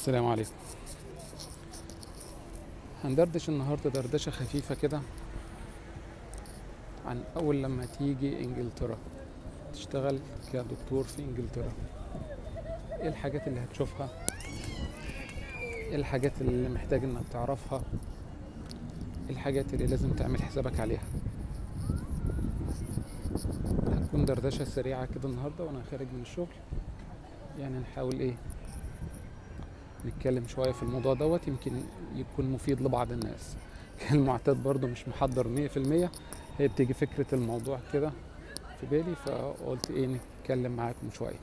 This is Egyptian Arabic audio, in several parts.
السلام عليكم هندردش النهاردة دردشة خفيفة كده عن أول لما تيجي إنجلترا تشتغل كدكتور في إنجلترا إيه الحاجات اللي هتشوفها إيه الحاجات اللي محتاج إنك تعرفها إيه الحاجات اللي لازم تعمل حسابك عليها هتكون دردشة سريعة كده النهاردة وأنا خارج من الشغل يعني نحاول إيه نتكلم شوية في الموضوع دوت يمكن يكون مفيد لبعض الناس كالمعتاد برضو مش محضر مية في المية هي بتيجي فكرة الموضوع كده في بالي فقلت ايه نتكلم معاكم شوية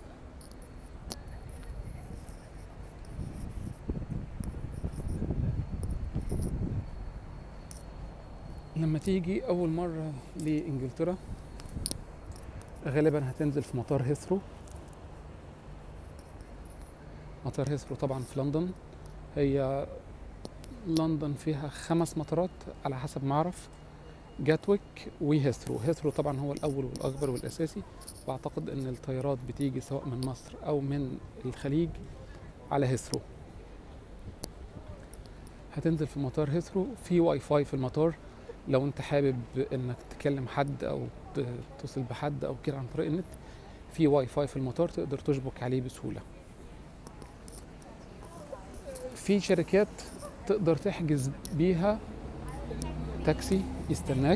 لما تيجي أول مرة لإنجلترا غالبا هتنزل في مطار هيثرو مطار هيثرو طبعا في لندن هي لندن فيها خمس مطارات على حسب ما اعرف جاتويك وهيثرو هيثرو طبعا هو الاول والاكبر والاساسي واعتقد ان الطيارات بتيجي سواء من مصر او من الخليج على هيثرو هتنزل في مطار هيثرو في واي فاي في المطار لو انت حابب انك تكلم حد او تتصل بحد او كده عن طريق النت في واي فاي في المطار تقدر تشبك عليه بسهوله في شركات تقدر تحجز بيها تاكسي يستناك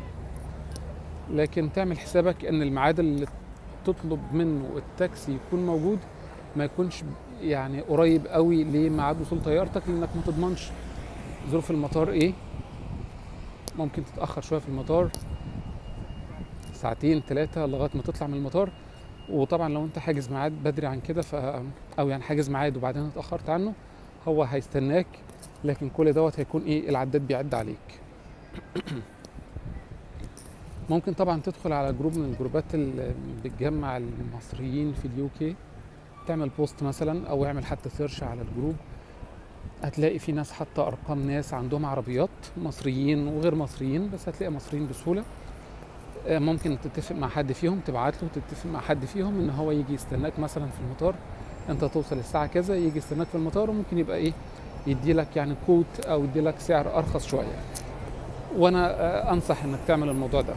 لكن تعمل حسابك ان الميعاد اللي تطلب منه التاكسي يكون موجود ما يكونش يعني قريب قوي لميعاد وصول طيارتك لانك ما تضمنش ظروف المطار ايه ممكن تتاخر شويه في المطار ساعتين ثلاثه لغايه ما تطلع من المطار وطبعا لو انت حاجز ميعاد بدري عن كده ف او يعني حاجز ميعاد وبعدين اتاخرت عنه هو هيستناك لكن كل دوت هيكون ايه العداد بيعد عليك ممكن طبعا تدخل على جروب من الجروبات اللي بتجمع المصريين في اليو كي تعمل بوست مثلا او اعمل حتى سيرش على الجروب هتلاقي في ناس حاطه ارقام ناس عندهم عربيات مصريين وغير مصريين بس هتلاقي مصريين بسهوله ممكن تتفق مع حد فيهم تبعت له وتتفق مع حد فيهم ان هو يجي يستناك مثلا في المطار انت توصل الساعه كذا يجي يستناك في المطار وممكن يبقى ايه يدي لك يعني كوت او يدي لك سعر ارخص شويه وانا انصح انك تعمل الموضوع ده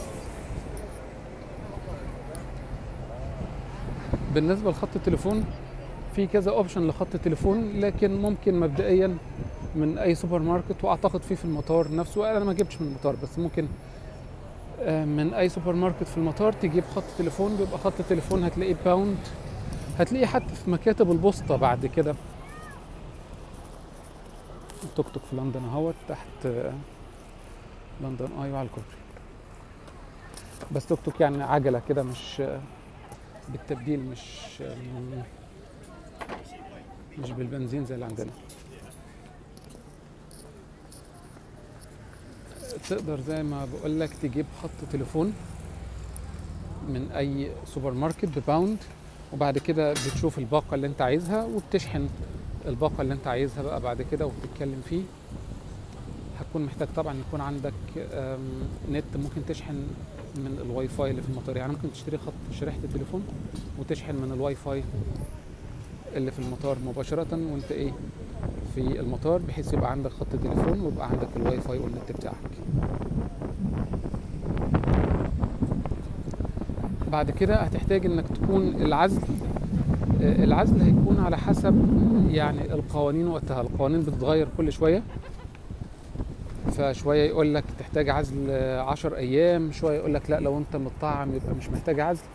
بالنسبه لخط التليفون في كذا اوبشن لخط التليفون لكن ممكن مبدئيا من اي سوبر ماركت واعتقد فيه في المطار نفسه انا ما جبتش من المطار بس ممكن من اي سوبر ماركت في المطار تجيب خط تليفون بيبقى خط التليفون هتلاقيه باوند هتلاقيه حتى في مكاتب البوسطة بعد كده توك توك في لندن اهوت تحت لندن ايوه على الكوبري بس توك توك يعني عجلة كده مش بالتبديل مش مش بالبنزين زي اللي عندنا تقدر زي ما بقول لك تجيب خط تليفون من اي سوبر ماركت بباوند وبعد كده بتشوف الباقة اللي انت عايزها وبتشحن الباقة اللي انت عايزها بقى بعد كده وبتتكلم فيه هتكون محتاج طبعا يكون عندك نت ممكن تشحن من الواي فاي اللي في المطار يعني ممكن تشتري خط شريحة التليفون وتشحن من الواي فاي اللي في المطار مباشرة وانت ايه في المطار بحيث يبقى عندك خط تليفون ويبقى عندك الواي فاي والنت بتاعك بعد كده هتحتاج انك تكون العزل العزل هيكون على حسب يعني القوانين وقتها القوانين بتتغير كل شويه فشويه يقول لك تحتاج عزل عشر ايام شويه يقول لك لا لو انت متطعم يبقى مش محتاج عزل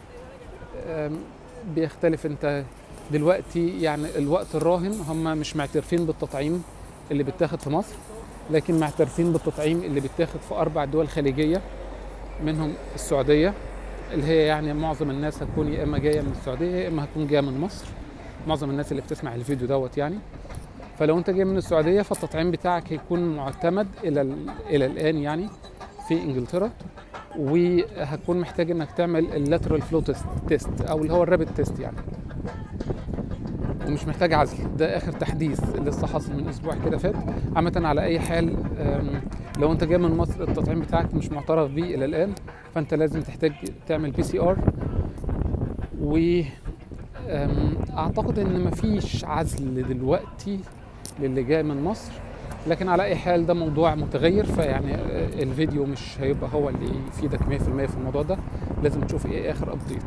بيختلف انت دلوقتي يعني الوقت الراهن هم مش معترفين بالتطعيم اللي بيتاخد في مصر لكن معترفين بالتطعيم اللي بيتاخد في اربع دول خليجيه منهم السعوديه اللي هي يعني معظم الناس هتكون يا اما جايه من السعوديه يا اما هتكون جايه من مصر معظم الناس اللي بتسمع الفيديو دوت يعني فلو انت جاي من السعوديه فالتطعيم بتاعك هيكون معتمد الى الى الان يعني في انجلترا وهتكون محتاج انك تعمل اللاترال فلو تيست او اللي هو الرابid تيست يعني ومش محتاج عزل ده اخر تحديث لسه حاصل من اسبوع كده فات عامه على اي حال لو انت جاي من مصر التطعيم بتاعك مش معترف بيه الى الان فانت لازم تحتاج تعمل بي سي ار و أم، اعتقد ان مفيش عزل دلوقتي للي جاي من مصر لكن على اي حال ده موضوع متغير فيعني آه، الفيديو مش هيبقى هو اللي يفيدك 100% في الموضوع ده لازم تشوف ايه اخر ابديت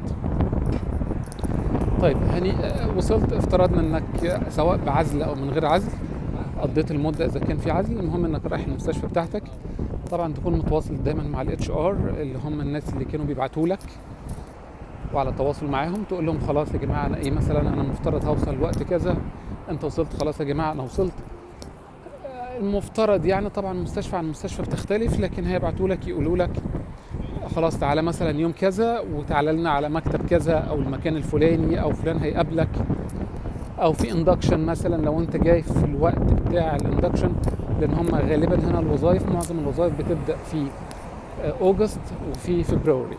طيب هني آه، وصلت افترضنا انك سواء بعزل او من غير عزل قضيت المده اذا كان في عزل المهم انك رايح المستشفى بتاعتك طبعا تكون متواصل دايما مع الاتش ار اللي هم الناس اللي كانوا بيبعتوا لك وعلى تواصل معاهم تقول لهم خلاص يا جماعه انا ايه مثلا انا مفترض هوصل وقت كذا انت وصلت خلاص يا جماعه انا وصلت آه، المفترض يعني طبعا مستشفى عن مستشفى بتختلف لكن هيبعتوا لك يقولوا لك خلاص تعالى مثلا يوم كذا وتعالى لنا على مكتب كذا او المكان الفلاني او فلان هيقابلك او في اندكشن مثلا لو انت جاي في الوقت بتاع الاندكشن لان هم غالبا هنا الوظائف معظم الوظائف بتبدا في آه، اوجست وفي فبراير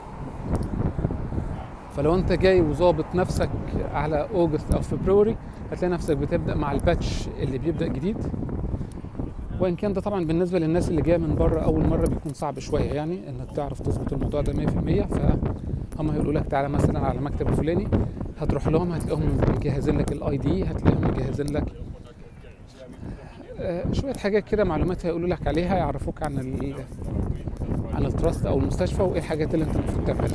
فلو انت جاي وظابط نفسك على اوجست او فبراير هتلاقي نفسك بتبدا مع الباتش اللي بيبدا جديد وان كان ده طبعا بالنسبه للناس اللي جايه من بره اول مره بيكون صعب شويه يعني انك تعرف تظبط الموضوع ده 100% فهم هيقولوا لك تعالى مثلا على المكتب الفلاني هتروح لهم هتلاقيهم مجهزين لك الاي دي هتلاقيهم مجهزين لك آه، شويه حاجات كده معلومات هيقولوا لك عليها يعرفوك عن ال عن التراست او المستشفى وايه الحاجات اللي انت المفروض تعملها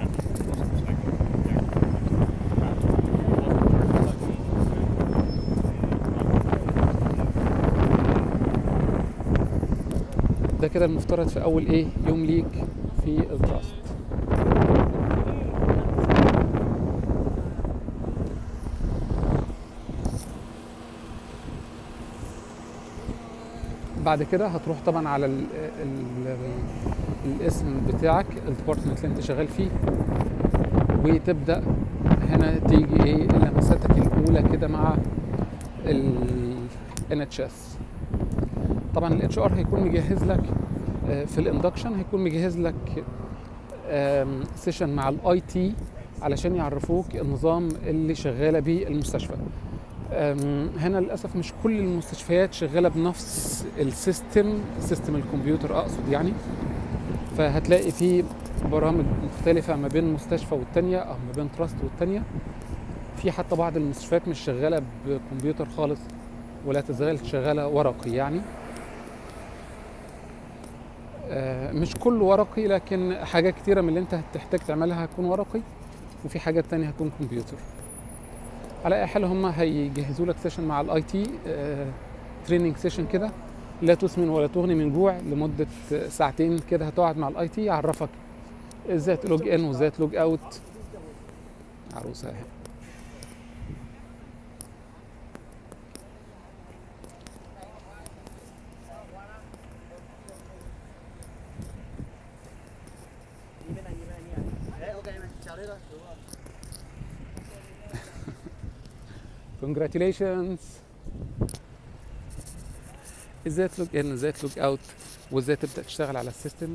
ده كده المفترض في اول ايه يوم ليك في التراست بعد كده هتروح طبعا على ال ال ال الاسم بتاعك الديبارتمنت اللي انت شغال فيه وتبدا هنا تيجي ايه لمساتك الاولى كده مع ال NHS طبعا الاتش ار هيكون مجهز لك آه، في الاندكشن هيكون مجهز لك سيشن مع الاي تي علشان يعرفوك النظام اللي شغاله بيه المستشفى أم، هنا للاسف مش كل المستشفيات شغاله بنفس السيستم سيستم الكمبيوتر اقصد يعني فهتلاقي في برامج مختلفه ما بين مستشفى والتانيه او ما بين تراست والتانيه في حتى بعض المستشفيات مش شغاله بكمبيوتر خالص ولا تزال شغاله ورقي يعني آه، مش كله ورقي لكن حاجات كتيرة من اللي انت هتحتاج تعملها هتكون ورقي وفي حاجات تانية هتكون كمبيوتر على اي حال هم هيجهزوا لك سيشن مع الاي تي تريننج سيشن كده لا تسمن ولا تغني من جوع لمدة ساعتين كده هتقعد مع الاي تي يعرفك ازاي تلوج ان وازاي تلوج اوت عروسة اهي Nhìn bên này, nhìn bên này, nhìn bên này. Đấy, ok mày, chào đây thôi. Đúng rồi. congratulations ازاي تلوج ان ازاي تلوج اوت وازاي تبدا تشتغل على السيستم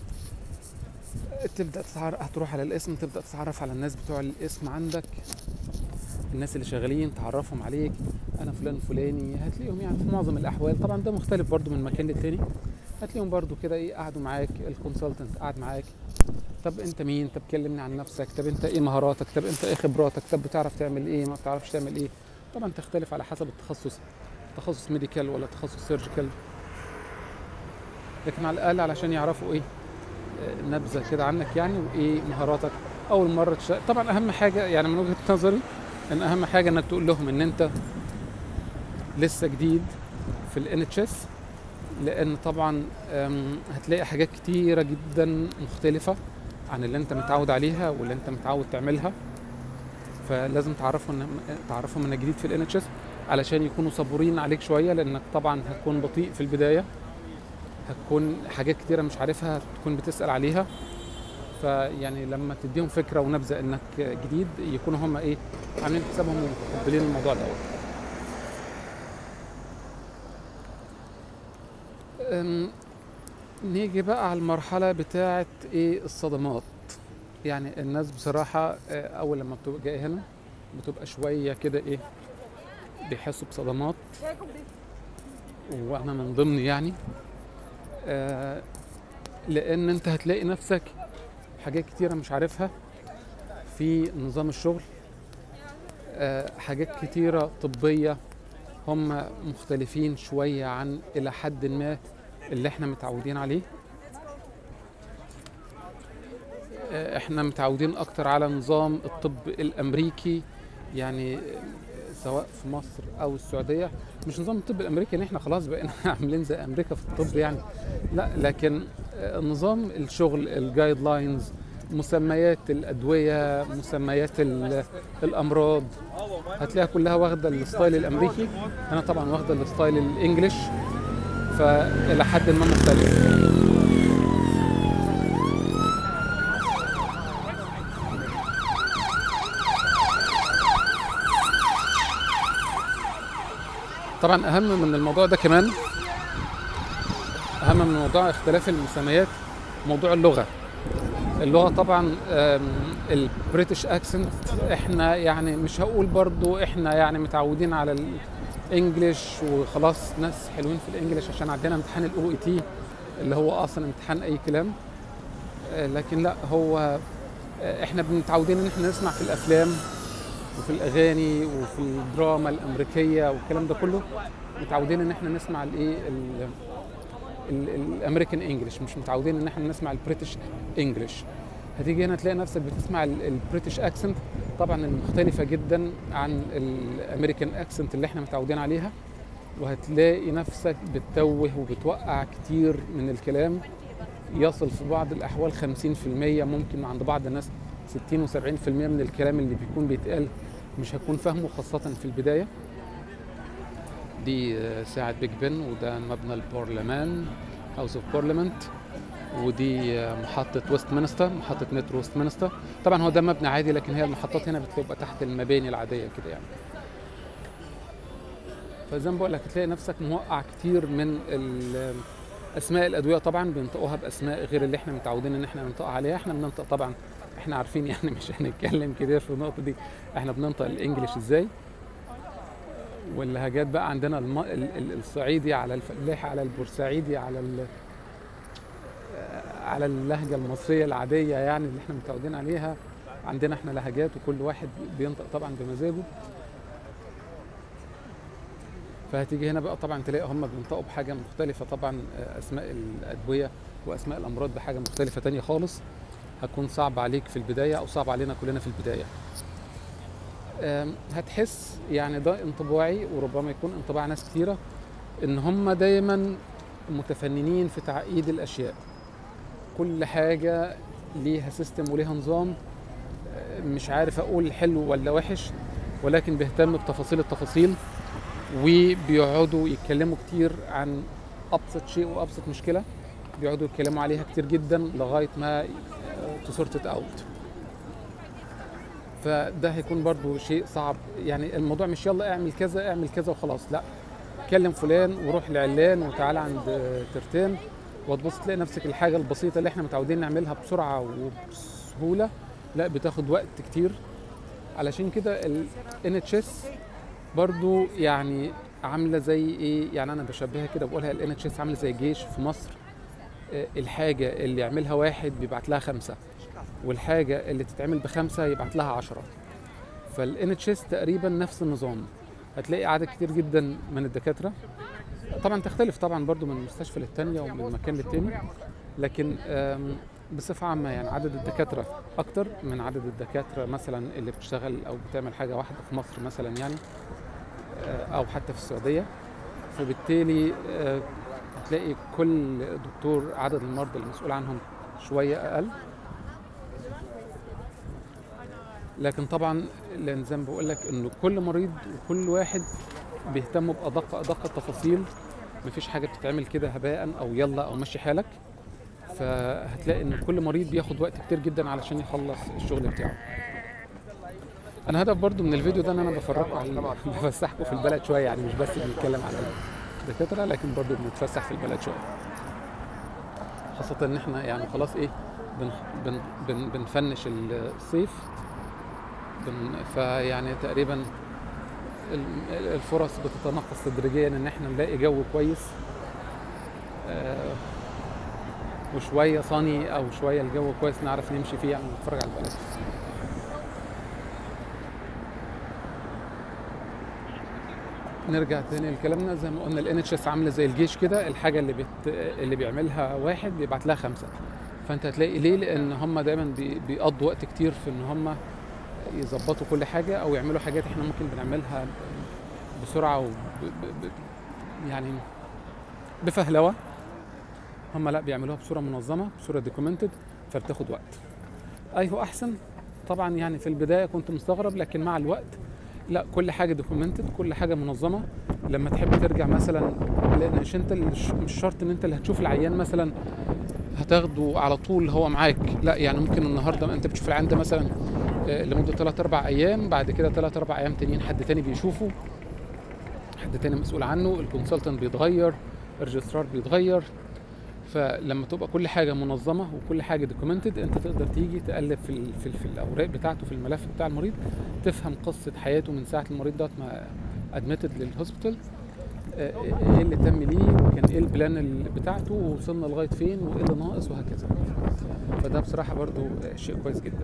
تبدا تتعرف هتروح على الاسم تبدا تتعرف على الناس بتوع الاسم عندك الناس اللي شغالين تعرفهم عليك انا فلان فلاني هتلاقيهم يعني في معظم الاحوال طبعا ده مختلف برضو من مكان للتاني هتلاقيهم برضو كده ايه قعدوا معاك الكونسلتنت قعد معاك طب انت مين طب كلمني عن نفسك طب انت ايه مهاراتك طب انت ايه خبراتك طب بتعرف تعمل ايه ما بتعرفش تعمل ايه طبعا تختلف على حسب التخصص تخصص ميديكال ولا تخصص سيرجيكال لكن على الاقل علشان يعرفوا ايه آه، نبذه كده عنك يعني وايه مهاراتك اول مره تشتغل طبعا اهم حاجه يعني من وجهه نظري ان اهم حاجه انك تقول لهم ان انت لسه جديد في الان اتش اس لان طبعا أم، هتلاقي حاجات كتيره جدا مختلفه عن اللي انت متعود عليها واللي انت متعود تعملها فلازم تعرفهم ان تعرفهم انك جديد في الان اتش اس علشان يكونوا صبورين عليك شويه لانك طبعا هتكون بطيء في البدايه هتكون حاجات كتيره مش عارفها تكون بتسال عليها فيعني لما تديهم فكره ونبذه انك جديد يكونوا هم ايه عاملين حسابهم ومتقبلين الموضوع دوت أم، نيجي بقى على المرحلة بتاعة ايه الصدمات يعني الناس بصراحة آه، أول لما بتبقى جاي هنا بتبقى شوية كده ايه بيحسوا بصدمات وأنا من ضمن يعني آه لأن أنت هتلاقي نفسك حاجات كتيرة مش عارفها في نظام الشغل آه، حاجات كتيرة طبية هم مختلفين شوية عن إلى حد ما اللي احنا متعودين عليه آه، احنا متعودين أكتر على نظام الطب الأمريكي يعني آه، سواء في مصر أو السعودية مش نظام الطب الأمريكي إن احنا خلاص بقينا عاملين زي أمريكا في الطب يعني لا لكن آه، نظام الشغل الجايد لاينز مسميات الأدوية مسميات ال- الأمراض هتلاقيها كلها واخدة الستايل الأمريكي أنا طبعا واخدة الستايل الإنجليش فإلى حد ما مختلف طبعا أهم من الموضوع ده كمان أهم من موضوع اختلاف المسميات موضوع اللغة اللغة طبعا البريتش اكسنت احنا يعني مش هقول برضو احنا يعني متعودين على الانجليش وخلاص ناس حلوين في الانجليش عشان عندنا امتحان الاو اي تي اللي هو اصلا امتحان اي كلام آه، لكن لا هو آه، احنا متعودين ان احنا نسمع في الافلام وفي الاغاني وفي الدراما الامريكيه والكلام ده كله متعودين ان احنا نسمع الايه ال- ال- الامريكان انجلش مش متعودين ان احنا نسمع البريتش انجلش هتيجي هنا تلاقي نفسك بتسمع البريتش اكسنت طبعا المختلفه جدا عن الامريكان اكسنت اللي احنا متعودين عليها وهتلاقي نفسك بتتوه وبتوقع كتير من الكلام يصل في بعض الاحوال 50% ممكن عند بعض الناس 60 و70% من الكلام اللي بيكون بيتقال مش هتكون فاهمه خاصه في البدايه دي آه، ساعة بيج بن وده مبنى البرلمان هاوس اوف بارلمنت ودي آه، محطة ويست مينستر محطة مترو ويست مينستر طبعا هو ده مبنى عادي لكن هي المحطات هنا بتبقى تحت المباني العادية كده يعني فزي ما بقول لك هتلاقي نفسك موقع كتير من ال- اسماء الادويه طبعا بينطقوها باسماء غير اللي احنا متعودين ان احنا ننطقها عليها احنا بننطق طبعا احنا عارفين يعني مش هنتكلم كتير في النقطه دي احنا بننطق الانجليش ازاي واللهجات بقى عندنا الم... ال- ال- الصعيدي على الفلاحي على البورسعيدي على ال... على اللهجه المصريه العاديه يعني اللي احنا متعودين عليها عندنا احنا لهجات وكل واحد بينطق طبعا بمزاجه فهتيجي هنا بقى طبعا تلاقي هم بينطقوا بحاجه مختلفه طبعا آه، اسماء الادويه واسماء الامراض بحاجه مختلفه تانية خالص هتكون صعب عليك في البدايه او صعب علينا كلنا في البدايه آم، هتحس يعني ده انطباعي وربما يكون انطباع ناس كتيره ان هم دايما متفننين في تعقيد الاشياء كل حاجه ليها سيستم وليها نظام آه، مش عارف اقول حلو ولا وحش ولكن بيهتم بتفاصيل التفاصيل وبيقعدوا يتكلموا كتير عن ابسط شيء وابسط مشكله بيقعدوا يتكلموا عليها كتير جدا لغايه ما تسورتت اوت فده هيكون برضو شيء صعب يعني الموضوع مش يلا اعمل كذا اعمل كذا وخلاص لا كلم فلان وروح لعلان وتعالى عند ترتان وتبص تلاقي نفسك الحاجه البسيطه اللي احنا متعودين نعملها بسرعه وبسهوله لا بتاخد وقت كتير علشان كده ال NHS برضو يعني عامله زي ايه يعني انا بشبهها كده بقولها ال NHS عامله زي جيش في مصر آه، الحاجه اللي يعملها واحد بيبعت لها خمسه والحاجه اللي تتعمل بخمسه يبعت لها عشرة فال NHS تقريبا نفس النظام هتلاقي عدد كتير جدا من الدكاتره طبعا تختلف طبعا برضو من مستشفى للتانية ومن مكان للتاني لكن آم، بصفة عامة يعني عدد الدكاترة أكتر من عدد الدكاترة مثلا اللي بتشتغل أو بتعمل حاجة واحدة في مصر مثلا يعني آه، أو حتى في السعودية فبالتالي آه، هتلاقي كل دكتور عدد المرضى المسؤول عنهم شوية أقل لكن طبعا لان زي ما بقول لك انه كل مريض وكل واحد بيهتموا بادق ادق التفاصيل مفيش حاجه بتتعمل كده هباء او يلا او مشي حالك فهتلاقي ان كل مريض بياخد وقت كتير جدا علشان يخلص الشغل بتاعه انا هدف برضو من الفيديو ده ان انا بفرجكم على بفسحكم في البلد شويه يعني مش بس بنتكلم على الدكاتره لكن برضو بنتفسح في البلد شويه خاصه ان احنا يعني خلاص ايه بن بن بن بنفنش الصيف بن فيعني تقريبا ال- الفرص بتتناقص تدريجيا ان احنا نلاقي جو كويس آه، وشويه صني او شويه الجو كويس نعرف نمشي فيه يعني نتفرج على البلد نرجع تاني لكلامنا زي ما قلنا الان اتش اس عامله زي الجيش كده الحاجه اللي بت... اللي بيعملها واحد بيبعت لها خمسه فانت هتلاقي ليه لان هم دايما بي... بيقضوا وقت كتير في ان هم يظبطوا كل حاجه او يعملوا حاجات احنا ممكن بنعملها بسرعه وب... ب... ب... يعني بفهلوه هم لا بيعملوها بصوره منظمه بصوره دوكيومنتد فبتاخد وقت ايوه احسن طبعا يعني في البدايه كنت مستغرب لكن مع الوقت لا كل حاجه دوكيومنتد كل حاجه منظمه لما تحب ترجع مثلا لان مش انت اللي مش شرط ان انت اللي هتشوف العيان مثلا هتاخده على طول هو معاك لا يعني ممكن النهارده انت بتشوف العيان ده مثلا آه، لمده 3 4 ايام بعد كده 3 4 ايام تانيين حد تاني بيشوفه حد تاني مسؤول عنه الكونسلتنت بيتغير الريجسترار بيتغير فلما تبقى كل حاجه منظمه وكل حاجه دوكيومنتد انت تقدر تيجي تقلب في ال- في, ال- في الاوراق بتاعته في الملف بتاع المريض تفهم قصه حياته من ساعه المريض دوت ما ادمتد للهوسبيتال آه، ايه اللي تم ليه وكان ايه البلان ال- بتاعته ووصلنا لغايه فين وايه اللي ناقص وهكذا فده بصراحه برضو آه، شيء كويس جدا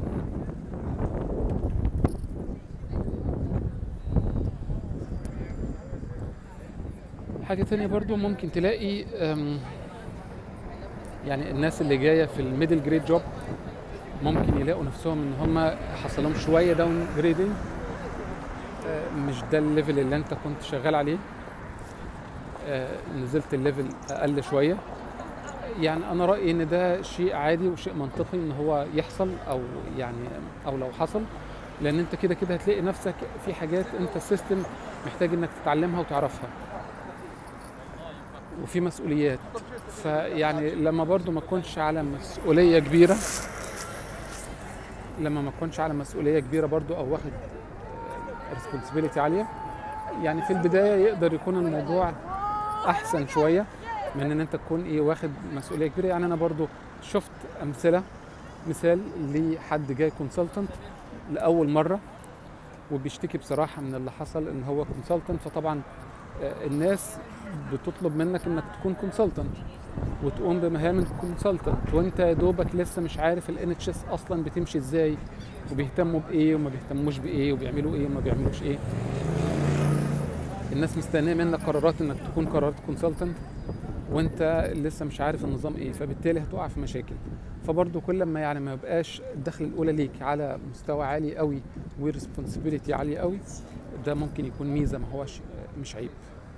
حاجة تانية برضو ممكن تلاقي أم، يعني الناس اللي جاية في الميدل جريد جوب ممكن يلاقوا نفسهم ان هم حصل لهم شوية داون جريدنج مش ده الليفل اللي انت كنت شغال عليه آه، نزلت الليفل اقل شوية يعني انا رأيي ان ده شيء عادي وشيء منطقي ان هو يحصل او يعني او لو حصل لان انت كده كده هتلاقي نفسك في حاجات انت السيستم محتاج انك تتعلمها وتعرفها وفي مسؤوليات فيعني لما برضو ما تكونش على مسؤولية كبيرة لما ما تكونش على مسؤولية كبيرة برضو أو واخد ريسبونسبيلتي عالية يعني في البداية يقدر يكون الموضوع أحسن شوية من إن أنت تكون إيه واخد مسؤولية كبيرة يعني أنا برضو شفت أمثلة مثال لحد جاي كونسلتنت لأول مرة وبيشتكي بصراحة من اللي حصل إن هو كونسلتنت فطبعا آه، الناس بتطلب منك انك تكون كونسلتنت وتقوم بمهام الكونسلتنت وانت يا دوبك لسه مش عارف الان اتش اس اصلا بتمشي ازاي وبيهتموا بايه وما بيهتموش بايه وبيعملوا ايه وما بيعملوش ايه الناس مستنيه منك قرارات انك تكون قرارات كونسلتنت وانت لسه مش عارف النظام ايه فبالتالي هتقع في مشاكل فبرضه كل ما يعني ما يبقاش الدخل الاولى ليك على مستوى عالي قوي وريسبونسبيلتي عاليه قوي ده ممكن يكون ميزه ما هوش مش عيب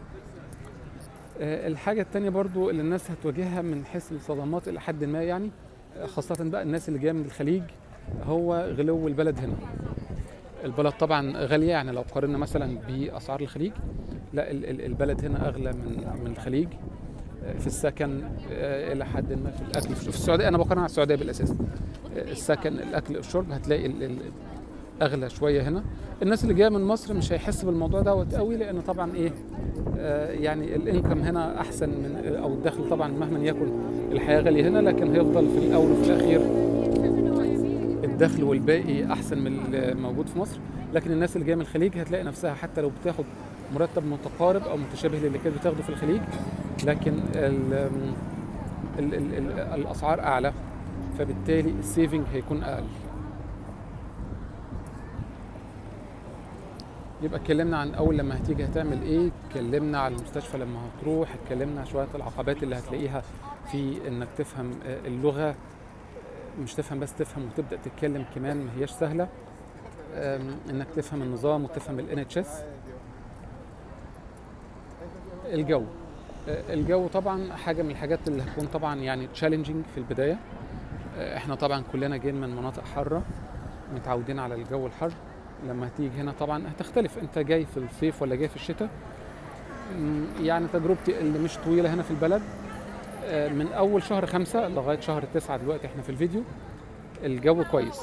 آه، الحاجة التانية برضو اللي الناس هتواجهها من حيث الصدمات إلى حد ما يعني آه، خاصة بقى الناس اللي جاية من الخليج هو غلو البلد هنا البلد طبعا غالية يعني لو قارنا مثلا بأسعار الخليج لا ال- ال- البلد هنا أغلى من من الخليج آه، في السكن آه، إلى حد ما في الأكل في السعودية أنا بقارن على السعودية بالأساس آه، السكن الأكل الشرب هتلاقي ال- ال- أغلى شوية هنا الناس اللي جاية من مصر مش هيحس بالموضوع دوت قوي لأن طبعا إيه آه، يعني الانكم هنا احسن من او الدخل طبعا مهما يكن الحياه غاليه هنا لكن هيفضل في الاول وفي الاخير الدخل والباقي احسن من الموجود في مصر لكن الناس اللي جايه من الخليج هتلاقي نفسها حتى لو بتاخد مرتب متقارب او متشابه للي كانت بتاخده في الخليج لكن ال ال ال ال الاسعار اعلى فبالتالي السيفنج هيكون اقل يبقى اتكلمنا عن اول لما هتيجي هتعمل ايه اتكلمنا على المستشفى لما هتروح اتكلمنا عن شويه العقبات اللي هتلاقيها في انك تفهم آه، اللغه آه، مش تفهم بس تفهم وتبدا تتكلم كمان ما هياش سهله آم، انك تفهم النظام وتفهم الان اتش اس الجو آه، الجو طبعا حاجه من الحاجات اللي هتكون طبعا يعني تشالنجينج في البدايه آه، احنا طبعا كلنا جايين من مناطق حاره متعودين على الجو الحر لما هتيجي هنا طبعا هتختلف انت جاي في الصيف ولا جاي في الشتاء مم، يعني تجربتي اللي مش طويله هنا في البلد آه، من اول شهر خمسة لغايه شهر تسعة دلوقتي احنا في الفيديو الجو كويس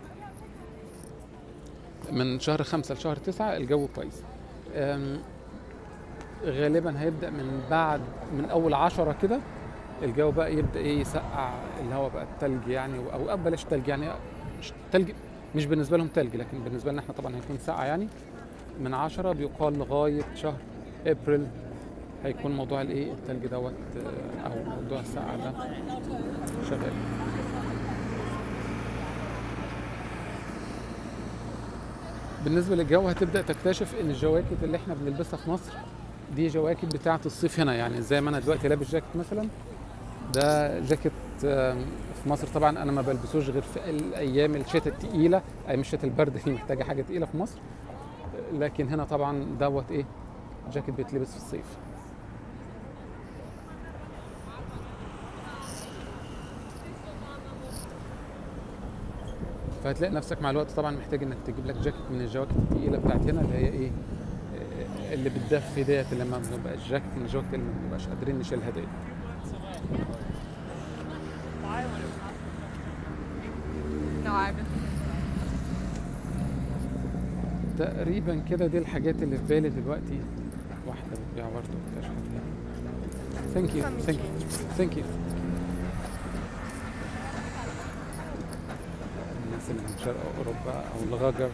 من شهر خمسة لشهر تسعة الجو كويس آم، غالبا هيبدا من بعد من اول عشرة كده الجو بقى يبدا ايه يسقع اللي هو بقى التلج يعني او أو بلاش تلج يعني مش تلج مش بالنسبه لهم تلج لكن بالنسبه لنا احنا طبعا هيكون ساقع يعني من عشرة بيقال لغايه شهر ابريل هيكون موضوع الايه التلج دوت آه، او موضوع السقعه ده شغال بالنسبه للجو هتبدا تكتشف ان الجواكت اللي احنا بنلبسها في مصر دي جواكت بتاعه الصيف هنا يعني زي ما انا دلوقتي لابس جاكيت مثلا ده جاكيت آم، في مصر طبعا انا ما بلبسوش غير في الايام الشتاء التقيله ايام الشتاء البرد اللي محتاجه حاجه تقيله في مصر لكن هنا طبعا دوت ايه جاكيت بيتلبس في الصيف فهتلاقي نفسك مع الوقت طبعا محتاج انك تجيب لك جاكيت من الجواكت التقيله بتاعت هنا اللي هي ايه آه، اللي بتدفي ديت اللي ما بنبقاش جاكيت من الجواكت اللي ما بنبقاش قادرين نشيلها ديت No, I've been. تقريبا كده دي الحاجات اللي في بالي دلوقتي واحده بتبيع برضه بتشحن ثانك يو ثانك يو ثانك يو الناس اللي من شرق اوروبا او الغجر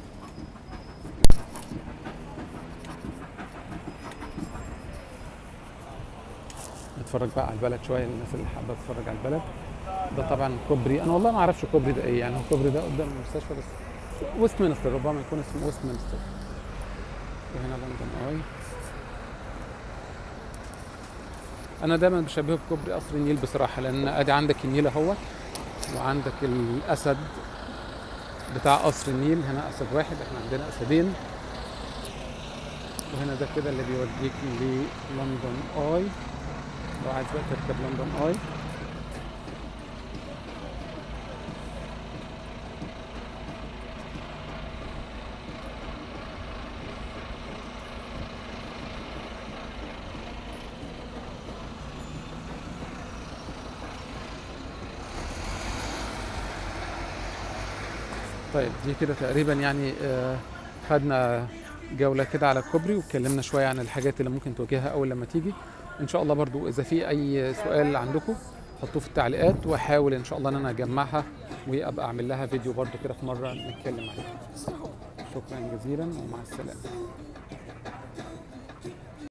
نتفرج بقى على البلد شويه للناس اللي حابه تتفرج على البلد ده طبعا كوبري انا والله ما اعرفش الكوبري ده ايه يعني هو الكوبري ده قدام المستشفى بس ويست مينستر ربما يكون اسمه ويست مينستر وهنا لندن اي انا دايما بشبهه بكوبري قصر النيل بصراحه لان ادي عندك النيل اهوت وعندك الاسد بتاع قصر النيل هنا اسد واحد احنا عندنا اسدين وهنا ده كده اللي بيوديك للندن اي لو عايز بقى تركب لندن اي طيب دي كده تقريبا يعني آه، خدنا جولة كده على الكوبري واتكلمنا شوية عن الحاجات اللي ممكن تواجهها أول لما تيجي إن شاء الله برضو إذا في أي سؤال عندكم حطوه في التعليقات وأحاول إن شاء الله إن أنا أجمعها وأبقى أعمل لها فيديو برضو كده في مرة نتكلم عليها شكرا جزيلا ومع السلامة